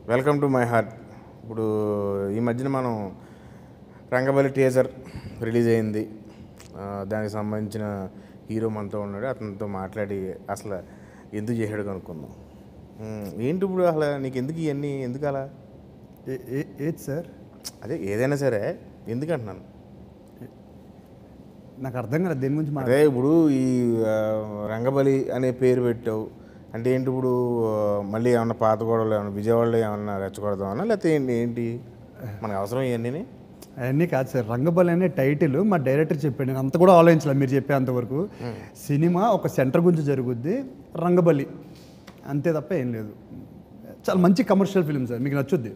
Welcome to my heart ఇప్పుడు ఈ మధ్యన మనం రంగబలి టీజర్ రిలీజ్ అయింది ఆ, దానికి సంబంధించిన హీరో మనతో ఉన్నాడు అతనితో మాట్లాడి అసలు ఎందుకు చేశాడు కనుక్కుందాం ఉమ్, ఏంటి ఇప్పుడు అసలు నీకు ఎందుకు ఇవన్నీ ఎందుకు అలా ఏ- ఏ- ఏది సార్ అదే ఏదైనా సరే ఎందుకు అంటున్నాను నాకు అర్థం కాలేదు దేని గురించి అదే ఇప్పుడు ఈ ఆ, రంగబలి అనే పేరు పెట్టావు అంటే ఏంటి ఇప్పుడు ఆ, మళ్ళీ ఏమన్నా పాత గొడవలు ఏమన్నా విజయవాడలో ఏమన్నా రెచ్చగొడదామన్నా లేకపోతే ఏంటి ఏంటి మనకు అవసరం ఇవన్నీ అవన్నీ కాదు సార్ రంగబలి అనే టైటిల్ మా డైరెక్టర్ చెప్పాడు నేను అంత కూడా ఆలోచించలే మీరు చెప్పేంతవరకు సినిమా ఒక సెంటర్ గురించి జరుగుద్ది రంగబలి అంతే తప్ప ఏం లేదు చాలా మంచి కమర్షియల్ ఫిలిం సార్ మీకు నచ్చుద్ది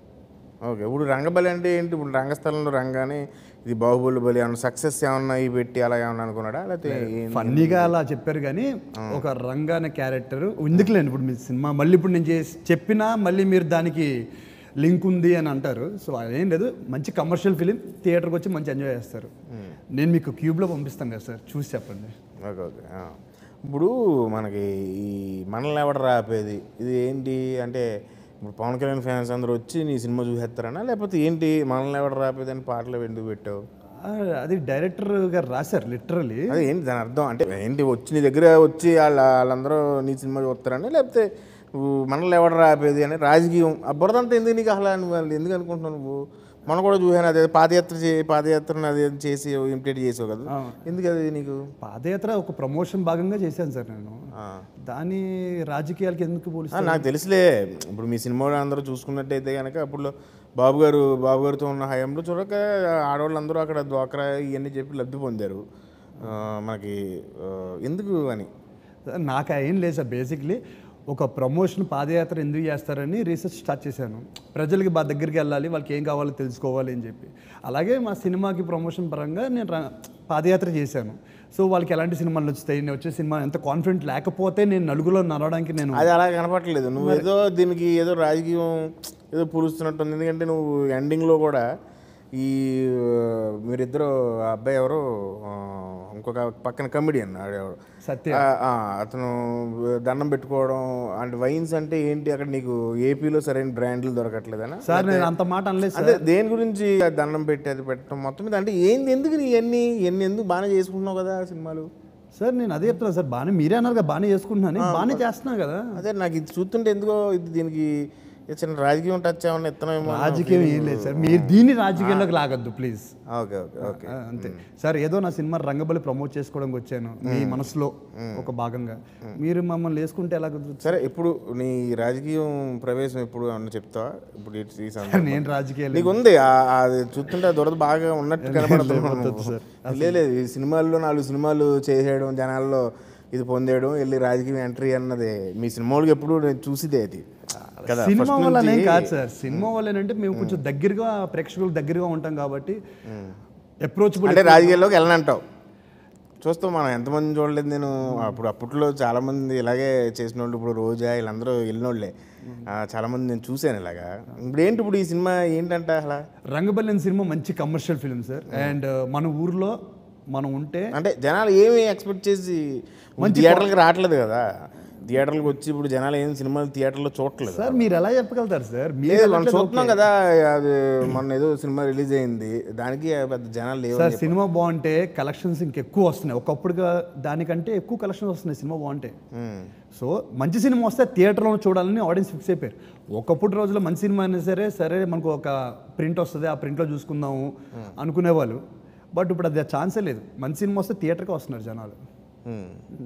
ఓకే ఇప్పుడు రంగబలి అంటే ఏంటి ఇప్పుడు రంగస్థలంలో రంగానే ఇది బాహుబలి బలి ఏమన్నా సక్సెస్ ఏమన్నా ఇవి పెట్టి అలా ఏమన్నా అనుకున్నాడా లేకపోతే ఏంటి? ఫన్నీగా అలా చెప్పారు కానీ ఒక రంగ అనే క్యారెక్టర్ ఎందుకులేండి ఇప్పుడు మీ సినిమా మళ్ళీ ఇప్పుడు నేను చేసి చెప్పినా మళ్ళీ మీరు దానికి లింక్ ఉంది అని అంటారు సో అదేం లేదు మంచి కమర్షియల్ ఫిలిం థియేటర్కి వచ్చి మంచి ఎంజాయ్ చేస్తారు నేను మీకు క్యూబ్లో పంపిస్తాను కదా సార్ చూసి చెప్పండి ఓకే ఓకే ఆ. ఇప్పుడు మనకి ఈ మనల్ని ఎవడ రాపేది ఇది ఏంటి అంటే ఇప్పుడు పవన్ కళ్యాణ్ ఫ్యాన్స్ అందరూ వచ్చి నీ సినిమా చూసేస్తారనా లేకపోతే ఏంటి మనల్ని ఎవడ రాపేది అని పాటలు ఎందుకు పెట్టావు ఆ, అది డైరెక్టర్ గారు రాశారు లిటరలీ అదే ఏంటి దాని అర్థం అంటే ఏంటి వచ్చి నీ దగ్గర వచ్చి వాళ్ళ వాళ్ళందరూ నీ సినిమా చూస్తారని లేకపోతే నువ్వు మనల్ని ఎవడ రాపేది అని రాజకీయం ఆ బురదంతా ఎందుకు నీకు అసలు నువ్వు వాళ్ళు ఎందుకు అనుకుంటున్నావు నువ్వు మనం కూడా చూసాను అదే పాదయాత్ర చే పాదయాత్రను అదే చేసి ఇమిటేట్ చేసావు కదా ఎందుకు అది నీకు పాదయాత్ర ఒక ప్రమోషన్ భాగంగా చేశాను సార్ నేను ఆ. దాని రాజకీయాలకి ఎందుకు ఆ, పోలిస్తాను నాకు తెలుసులే ఇప్పుడు మీ సినిమాలో అందరూ చూసుకున్నట్టయితే కనుక అప్పుడు బాబు గారు బాబు గారితో ఉన్న హయాంలో చూడక ఆడవాళ్ళందరూ అక్కడ ద్వాకరా ఇవన్నీ చెప్పి లబ్ధి పొందారు ఆ, మనకి ఆ, ఎందుకు అని నాకు ఏం లేదు సార్ బేసిక్లీ ఒక ప్రమోషన్ పాదయాత్ర ఎందుకు చేస్తారని రీసెర్చ్ స్టార్ట్ చేశాను ప్రజలకి బాగా దగ్గరికి వెళ్ళాలి వాళ్ళకి ఏం కావాలో తెలుసుకోవాలి అని చెప్పి అలాగే మా సినిమాకి ప్రమోషన్ పరంగా నేను రా- పాదయాత్ర చేశాను సో వాళ్ళకి ఎలాంటి సినిమాలు నచ్చుతాయి నేను వచ్చే సినిమా ఎంత కాన్ఫిడెంట్ లేకపోతే నేను నలుగులో నడవడానికి నేను అది అలా కనపట్లేదు నువ్వు ఏదో దీనికి ఏదో రాజకీయం ఏదో పులుస్తున్నట్టుంది ఎందుకంటే నువ్వు ఎండింగ్లో కూడా ఈ ఆ, మీరిద్దరు ఆ అబ్బాయి ఎవరు ఆ, ఇంకొక పక్కన కమిడియన్ ఆడెవరు సత్య ఆ, ఆ, అతను దండం పెట్టుకోవడం అంటే వైన్స్ అంటే ఏంటి అక్కడ నీకు ఏపీలో సరైన బ్రాండ్లు దొరకట్లేదనా సార్ నేను అంత మాట అనలేదు సార్ అదే దేని గురించి ఆ దండం పెట్టి అది పెట్టడం మొత్తం మీద అంటే ఏంది ఎందుకు నీ ఇవన్నీ ఇవన్నీ ఎందుకు బాగానే చేసుకుంటున్నావు కదా సినిమాలు సార్ నేను అదే చెప్తున్నా సార్ బాగానే మీరే అన్నారు కదా బాగానే చేసుకుంటున్నాను బాగానే చేస్తున్నా కదా అదే నాకు ఇది చూస్తుంటే ఎందుకో ఇది దీనికి ఏ చిన్న రాజకీయం టచ్ ఏమన్నా ఇత్తనేమో రాజకీయం ఏం లేదు సార్ మీరు దీన్ని రాజకీయంలోకి లాగద్దు ప్లీజ్ ఓకే ఓకే ఓకే ఆ, అంతే సార్ ఏదో నా సినిమా రంగబలి ప్రమోట్ చేసుకోవడానికి వచ్చాను మీ మనసులో ఒక భాగంగా మీరు మమ్మల్ని వేసుకుంటే ఎలా కుదురుతుంది సరే ఇప్పుడు నీ రాజకీయం ప్రవేశం ఎప్పుడు అన్న చెప్తావా ఇప్పుడు ఈ- ఈ సందర్భంలో. నేను రాజకీయాలు నీకు ఉంది ఆ- అది చూస్తుంటే ఆ దురద బాగా ఉన్నట్టు కనపడుతుంది సార్. లేదు ఈ సినిమాల్లో నాలుగు సినిమాలు చేసేయడం జనాల్లో ఇది పొందేయడం వెళ్ళి రాజకీయం ఎంట్రీ అన్నది మీ సినిమాలకు ఎప్పుడు నేను చూసిదే అది కదా సినిమా first వల్ల నుంచి- కాదు సార్ సినిమా వల్ల ఏంటంటే మేము కొంచెం దగ్గరగా ప్రేక్షకులకు దగ్గరగా ఉంటాం కాబట్టి అప్రోచబుల్ అంటే రాజకీయాల్లోకి వెళ్ళనంటావు చూస్తాం మనం ఎంతమంది చూడలేదు నేను అప్పుడు అప్పట్లో చాలా మంది ఇలాగే చేసిన వాళ్ళు ఇప్పుడు రోజా వీళ్ళందరూ వెళ్ళినోళ్ళే ఆ, చాలా మంది నేను చూశాను ఇలాగా ఇప్పుడు ఏంటి ఇప్పుడు ఈ సినిమా ఏంటంట అసలు రంగబలి అనే సినిమా మంచి కమర్షియల్ ఫిల్మ్ సార్ అండ్ మన ఊర్లో మనం ఉంటే అంటే జనాలు ఏమి ఎక్స్పెక్ట్ చేసి మంచి థియేటర్లకు రావట్లేదు కదా థియేటర్లకు వచ్చి ఇప్పుడు జనాలు ఏం సినిమాలు థియేటర్లో చూడట్లేదు సార్ మీరు ఎలా చెప్పగలుగుతారు సార్ మీరు లేదు మనం చూస్తున్నాం కదా అది మొన్న ఏదో సినిమా రిలీజ్ అయింది దానికి పెద్ద జనాలు లేవు సార్ సినిమా బాగుంటే కలెక్షన్స్ ఇంకెక్కువ వస్తున్నాయి ఒకప్పుడుగా దానికంటే ఎక్కువ కలెక్షన్స్ వస్తున్నాయి సినిమా బాగుంటే ఉమ్. సో మంచి సినిమా వస్తే థియేటర్లో చూడాలని ఆడియన్స్ ఫిక్స్ అయిపోయారు ఒకప్పుడు రోజుల్లో మంచి సినిమా అయినా సరే సరే మనకు ఒక ప్రింట్ వస్తుంది ఆ ప్రింట్లో చూసుకుందాము అనుకునేవాళ్ళు బట్ ఇప్పుడు అది ఛాన్సే లేదు మంచి సినిమా వస్తే థియేటర్కి వస్తున్నారు జనాలు ఉమ్.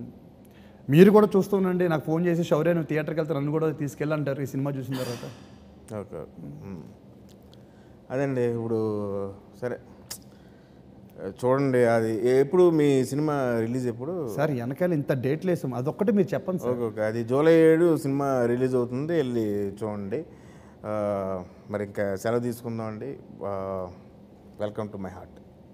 మీరు కూడా చూస్తుండండి నాకు ఫోన్ చేసి షౌర్య నువ్వు థియేటర్కి వెళ్తే నన్ను కూడా తీసుకెళ్ళంటారు ఈ సినిమా చూసిన తర్వాత ఓకే ఓకే మ్మ్. అదండి ఇప్పుడు సరే చూడండి అది ఎప్పుడు మీ సినిమా రిలీజ్ ఎప్పుడు సార్ వెనకాల ఇంత డేట్లు వేసాం అదొక్కటి మీరు చెప్పండి సార్ ఓకే ఓకే అది జూలై ఏడు సినిమా రిలీజ్ అవుతుంది వెళ్ళి చూడండి ఆ, మరి ఇంకా సెలవు తీసుకుందాం అండి వెల్కమ్ టు మై హార్ట్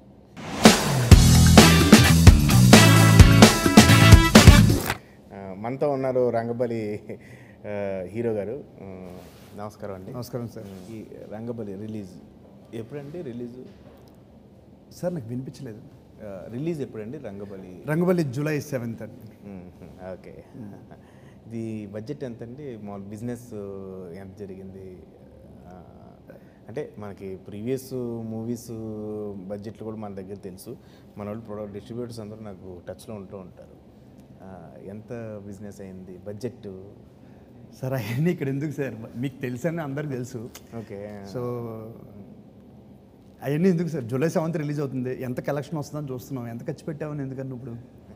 మనతో ఉన్నారు రంగబలి ఆ, హీరో గారు ఆ, నమస్కారం అండి నమస్కారం సార్ ఈ రంగబలి రిలీజ్ ఎప్పుడండి రిలీజ్ సార్ నాకు వినిపించలేదు రిలీజ్ ఎప్పుడండి రంగబలి రంగవల్లి జూలై సెవెంత్ అండి మ్మ్. ఓకే ఇది బడ్జెట్ ఎంత అండి మామూలు బిజినెస్ ఎంత జరిగింది ఆ, అంటే మనకి ప్రీవియస్ మూవీస్ బడ్జెట్లు కూడా మన దగ్గర తెలుసు మన వాళ్ళు ప్రొడక్ట్ డిస్ట్రిబ్యూటర్స్ అందరూ నాకు టచ్లో ఉంటూ ఉంటారు ఆ, ఎంత బిజినెస్ అయింది బడ్జెట్ సార్ అవన్నీ ఇక్కడ ఎందుకు సార్ మీకు తెలుసని అందరికి తెలుసు ఓకే సో అవన్నీ ఎందుకు సార్ జూలై సెవెంత్ రిలీజ్ అవుతుంది ఎంత కలెక్షన్ వస్తుందని చూస్తున్నాం ఎంత ఖర్చు పెట్టామని ఎందుకన్నా ఇప్పుడు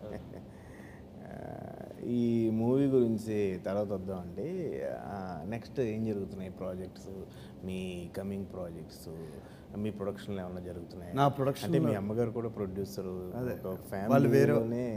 ఆ, ఈ మూవీ గురించి తర్వాత వద్దామండి నెక్స్ట్ ఏం జరుగుతున్నాయి ప్రాజెక్ట్స్ మీ కమింగ్ ప్రాజెక్ట్స్ మీ ప్రొడక్షన్లో ఏమైనా జరుగుతున్నాయి నా production అంటే మీ అమ్మగారు కూడా ప్రొడ్యూసర్ ఒక వాళ్ళు వేరే- ఫ్యామిలీలోనే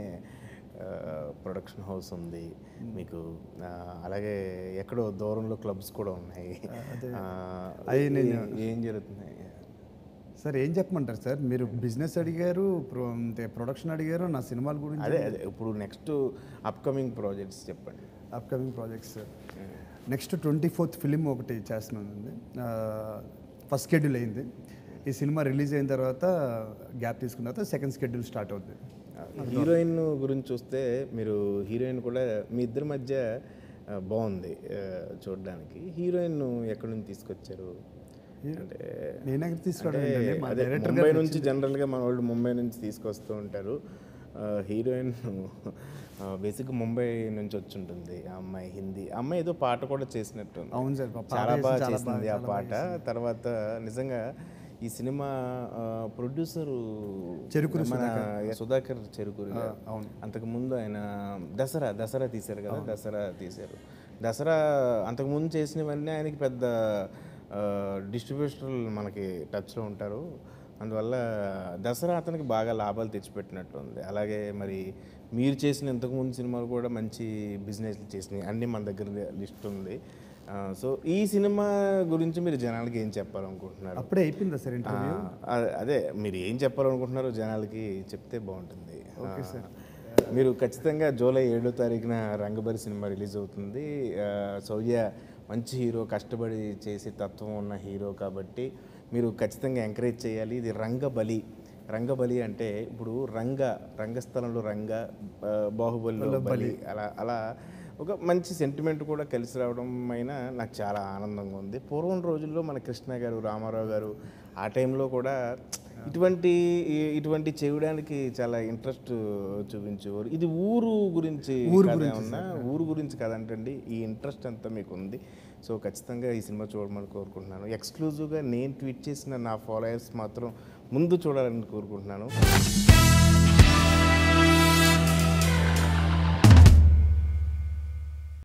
ప్రొడక్షన్ హౌస్ ఉంది మీకు ఆ, అలాగే ఎక్కడో దూరంలో క్లబ్స్ కూడా ఉన్నాయి ఆ, అయి నేను- ఏ- ఏం జరుగుతున్నాయి సార్ ఏం చెప్పమంటారు సార్ మీరు బిజినెస్ అడిగారు ప్రో అంటే ప్రొడక్షన్ అడిగారు నా సినిమాల గురించి అదే అదే ఇప్పుడు నెక్స్ట్ అప్కమింగ్ ప్రాజెక్ట్స్ చెప్పండి upcoming projects sir next twenty fourth film ఒకటి చేస్తున్నానండి ఫస్ట్ షెడ్యూల్ అయింది ఈ సినిమా రిలీజ్ అయిన తర్వాత గ్యాప్ తీసుకున్న తర్వాత సెకండ్ షెడ్యూల్ స్టార్ట్ అవుతుంది హీరోయిన్ గురించి చూస్తే మీరు హీరోయిన్ కూడా మీ ఇద్దరి మధ్య ఆ, బాగుంది ఆ, చూడడానికి హీరోయిన్ ఎక్కడి నుంచి తీసుకొచ్చారు అంటే నేను ఎక్కడ తీసుకోవడం అంటే ఏంటండి? మా అదే డైరెక్టర్ ముంబై గారు నుంచి జనరల్గా మన వాళ్ళు ముంబై నుంచి తీసుకొస్తూ ఉంటారు ఆ, హీరోయిన్ బేసిక్ ముంబై నుంచి వచ్చి ఉంటుంది ఆ అమ్మాయి హిందీ ఆ అమ్మాయి ఏదో పాట కూడా చేసినట్టు అవును సార్, పాట చాలా వేసి బాగా చాలా చేసింది బాగా- ఆ పాట తర్వాత నిజంగా ఈ సినిమా ప్రొడ్యూసరు చెరుకూరి మన సుధాకర్ చెరుకూరి గారు. అవును. అంతకుముందు ఆయన దసరా దసరా తీశారు కదా దసరా తీశారు దసరా అంతకుముందు చేసినవన్నీ ఆయనకి పెద్ద డిస్ట్రిబ్యూటర్లు మనకి టచ్లో ఉంటారు అందువల్ల దసరా అతనికి బాగా లాభాలు తెచ్చిపెట్టినట్టు ఉంది అలాగే మరి మీరు చేసిన ఇంతకుముందు సినిమాలు కూడా మంచి బిజినెస్లు చేసినాయి అన్నీ మన దగ్గర లిస్ట్ ఉంది ఆ, సో ఈ సినిమా గురించి మీరు జనాలకి ఏం చెప్పాలనుకుంటున్నారు అప్పుడే అయిపోయిందా సార్ ఆ, ఇంటర్వ్యూ అ- అదే మీరు ఏం చెప్పాలనుకుంటున్నారో జనాలకి చెప్తే బాగుంటుంది ఆ, మీరు ఖచ్చితంగా జూలై ఏడో తారీఖున రంగబలి సినిమా రిలీజ్ అవుతుంది ఆ, శౌర్య మంచి హీరో కష్టపడి చేసే తత్వం ఉన్న హీరో కాబట్టి మీరు ఖచ్చితంగా ఎంకరేజ్ చేయాలి ఇది రంగబలి రంగబలి అంటే ఇప్పుడు రంగ రంగస్థలంలో రంగ ఆ, బాహుబలిలో బలి అలా అలా ఒక మంచి సెంటిమెంట్ కూడా కలిసి రావడం అయినా నాకు చాలా ఆనందంగా ఉంది పూర్వం రోజుల్లో మన కృష్ణ గారు రామారావు గారు ఆ టైంలో కూడా ఇటువంటి ఈ- ఇటువంటి చేయడానికి చాలా ఇంట్రెస్ట్ చూపించేవారు ఇది ఊరు గురించి కథ ఏమన్నా ఊరు గురించి కదంటండి ఈ ఇంట్రెస్ట్ అంతా మీకు ఉంది సో ఖచ్చితంగా ఈ సినిమా చూడమని కోరుకుంటున్నాను ఎక్స్క్లూజివ్గా నేను ట్వీట్ చేసిన నా ఫాలోయర్స్ మాత్రం ముందు చూడాలని కోరుకుంటున్నాను